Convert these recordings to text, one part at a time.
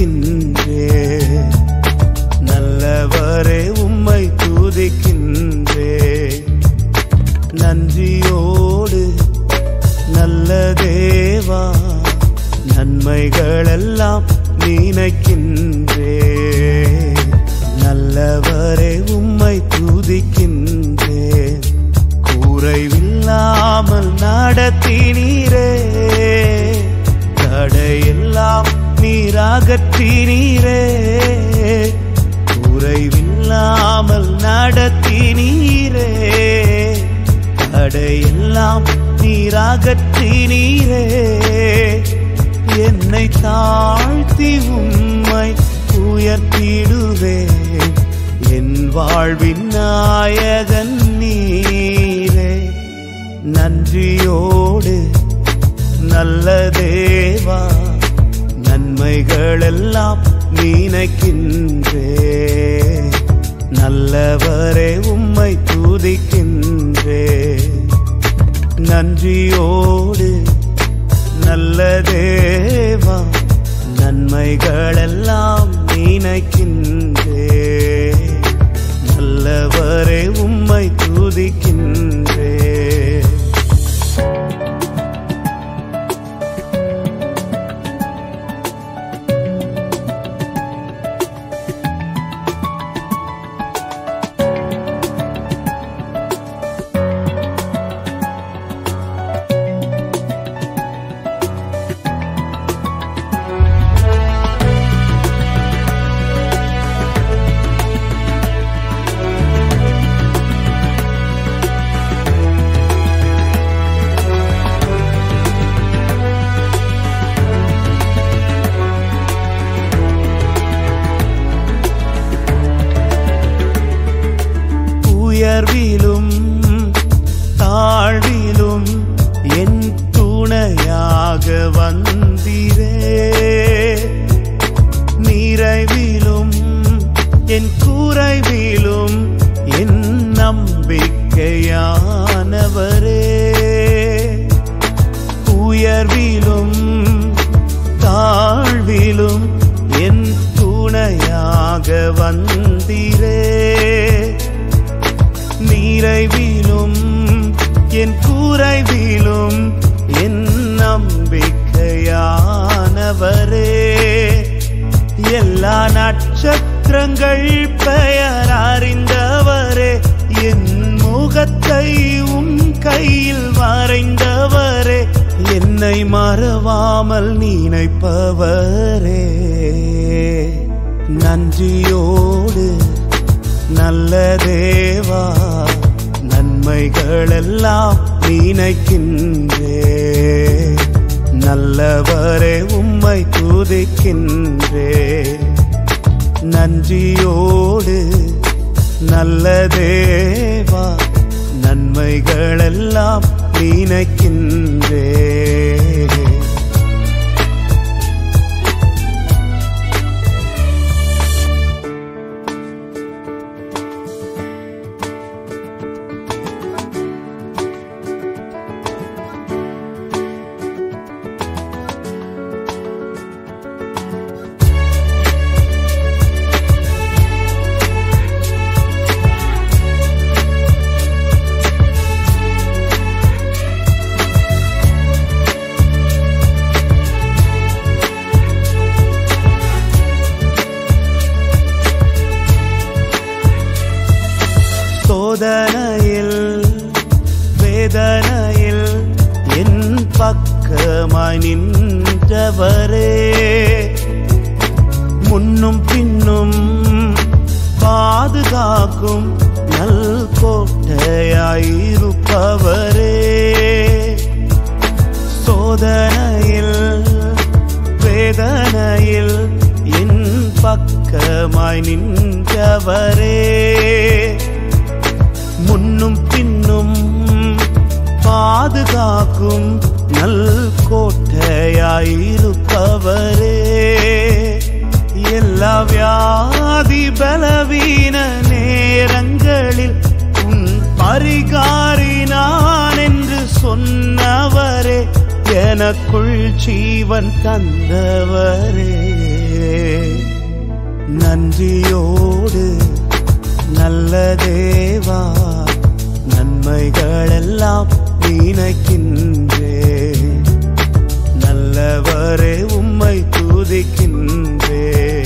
துதிக்கின்றே நல்லவரே உம்மை துதிக்கின்றே நன்றியோடு நல்ல தேவா நன்மைகளெல்லாம் நினைக்கின்றே நல்லவரே உம்மை துதிக்கின்றே குறைவில்லாமல் நடத்தினீரே தடையெல்லாம் நீராகற்றினீரே குறைவில்லாமல் நடத்தினீரே தடையெல்லாம் நீராகற்றினீரே என்னை தாழ்த்தி உம்மை உயர்த்திடுவேன் என் வாழ்வின் நாயகன் நீரே நன்றியோடு நல்ல தேவா நன்மைகளெல்லாம் நினைக்கின்றே நல்லவரே உம்மை துதிக்கின்றே நன்றியோடு நல்ல தேவா நன்மைகளெல்லாம் நினைக்கின்றே நல்லவரே உம்மை துதிக்கின்றே உயர்விலும் தாழ்விலும் என் துணையாக வந்தீரே நிறைவிலும் என் குறைவிலும் என் நம்பிக்கையானவரே உயர்விலும் தாழ்விலும் என் துணையாக வந்தீரே நிறைவிலும் என் குறைவிலும் என் நம்பிக்கையானவரே எல்லா நட்சத்திரங்கள் பெயர் அறிந்தவரே என் முகத்தை உம் கையில் வரைந்தவரே என்னை மறவாமல் நினைப்பவரே நன்றியோடு நல்ல தேவா நன்மைகளெல்லாம் நினைக்கின்றே நல்லவரே உம்மை துதிக்கின்றே நன்றியோடு நல்ல தேவா நன்மைகளெல்லாம் நினைக்கின்றே சோதனையில் வேதனையில் என் பக்கமாய் நின்றவரே முன்னும் பின்னும் பாதுகாக்கும் நல் கோட்டையாயிருப்பவரே சோதனையில் வேதனையில் என் பக்கமாய் நின்றவரே முன்னும் பின்னும் பாதுகாக்கும் நல் கோட்டையாயிருப்பவரே எல்லா வியாதி பலவீன நேரங்களில் உன் பரிகாரி நான் என்று சொன்னவரே எனக்குள் ஜீவன் தந்தவரே துதிக்கின்றே நன்றியோடு நல்ல தேவா நன்மைகளெல்லாம் நினைக்கின்றே நல்லவரே உம்மை துதிக்கின்றே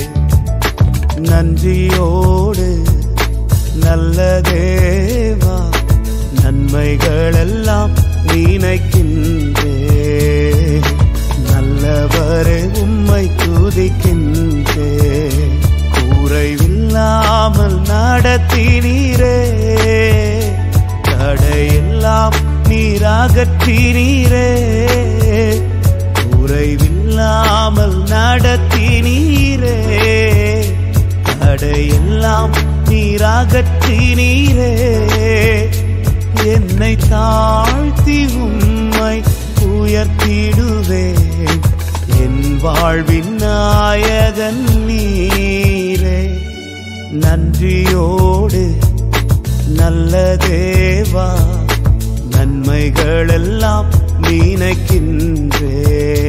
நன்றியோடு நல்ல தேவா நன்மைகளெல்லாம் நினைக்கின்றே நல்லவரே உம்மை துதிக்கின்றே குறைவில்லாமல் நடத்தினீரே தடையெல்லாம் நீராகற்றினீரே குறைவில்லாமல் நடத்தினீரே தடையெல்லாம் நீராகற்றினீரே என்னை தாழ்த்தி உம்மை உயர்த்திடுவேன் என் வாழ்வின் நாயகன் நீரே நன்றியோடு நல்ல தேவா நன்மைகளெல்லாம் நினைக்கின்றே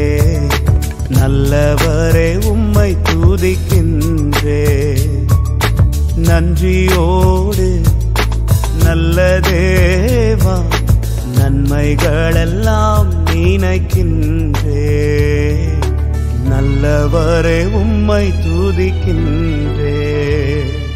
நல்லவரே உம்மை துதிக்கின்றே நன்றியோடு நல்ல தேவா நன்மைகளெல்லாம் நினைக்கின்றே நல்லவரே உம்மை துதிக்கின்றே